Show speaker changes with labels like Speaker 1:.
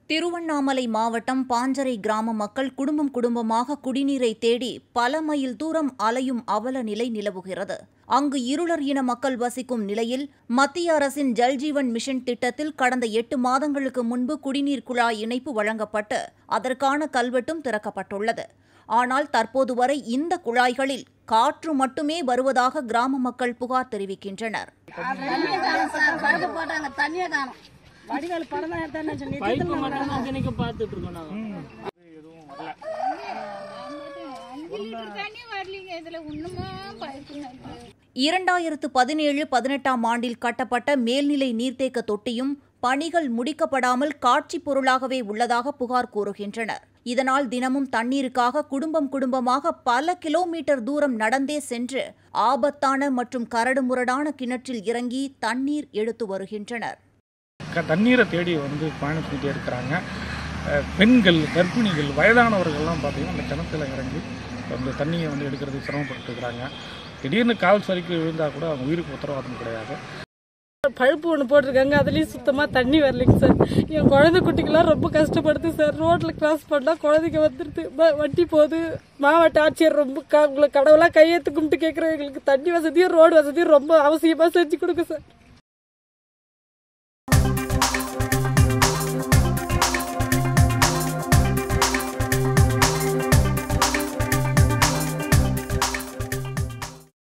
Speaker 1: திருவண்ணாமலை மாவட்டம் பாஞ்சரை கிராம மக்கள் குடும்பம் குடும்பமாக குடிநீரை தேடி பல மைல் தூரம் அலையும் அவல நிலை நிலவுகிறது அங்கு இருளர் இன மக்கள் வசிக்கும் நிலையில் மத்திய அரசின் ஜல்ஜீவன் மிஷன் திட்டத்தில் கடந்த எட்டு மாதங்களுக்கு முன்பு குடிநீர் குழாய் இணைப்பு வழங்கப்பட்டு அதற்கான கல்வெட்டும் திறக்கப்பட்டுள்ளது ஆனால் தற்போது வரை இந்த குழாய்களில் காற்று மட்டுமே வருவதாக கிராம மக்கள் புகார் தெரிவிக்கின்றனர்
Speaker 2: தண்ணியை காணும் சார் பழுது போட்டாங்க தண்ணியை காணும்
Speaker 3: வடிகால் படம் தான் எடுத்தேன்னு சொன்னீங்க
Speaker 4: பைப்பு மட்டும் தான் தினைக்கும் பார்த்துட்டு இருக்கோம் நாங்க
Speaker 2: தண்ணி வரலீங்க இதுல ஒண்ணுமா பழுப்புங்க
Speaker 1: இரண்டாயிரத்து பதினேழு பதினெட்டாம் ஆண்டில் கட்டப்பட்ட மேல்நிலை நீர்த்தேக்க தொட்டியும் பணிகள் முடிக்கப்படாமல் காட்சிப் பொருளாகவே உள்ளதாக புகார் கூறுகின்றனர் இதனால் தினமும் தண்ணீருக்காக குடும்பம் குடும்பமாக பல கிலோமீட்டர் தூரம் நடந்தே சென்று ஆபத்தான மற்றும் கரடுமுரடான கிணற்றில் இறங்கி தண்ணீர் எடுத்து வருகின்றனர்
Speaker 5: க- தண்ணீரை தேடி வந்து பயணிச்சுக்கிட்டே இருக்கிறாங்க அஹ் பெண்கள் கர்ப்பிணிகள் வயதானவர்கள்லாம் பார்த்தீங்கன்னா அந்த கிணத்துல இறங்கி அந்த தண்ணியை வந்து எடுக்கிறதுக்கு சிரமப்பட்டு இருக்கிறாங்க திடீர்னு கால் சரிக்கு விழுந்தால் கூட அவங்க உயிருக்கு உத்தரவாதம் கிடையாது
Speaker 3: பழுப்பு ஒன்று போட்டிருக்காங்க அதுலேயும் சுத்தமாக தண்ணி வரலைங்க சார் என் குழந்தை குட்டிக்கெல்லாம் ரொம்ப கஷ்டப்படுது சார் ரோட்டில் கிராஸ் பண்ணால் குழந்தைங்க வந்துடுது வ- வண்டி போகுது மாவட்ட ஆட்சியர் ரொம்ப க உங்களை கடவுளாக கையெழுத்து கும்பிட்டு கேட்குறோம் எங்களுக்கு தண்ணி வசதியும் ரோடு வசதியும் ரொம்ப அவசியமாக செஞ்சு கொடுங்க சார்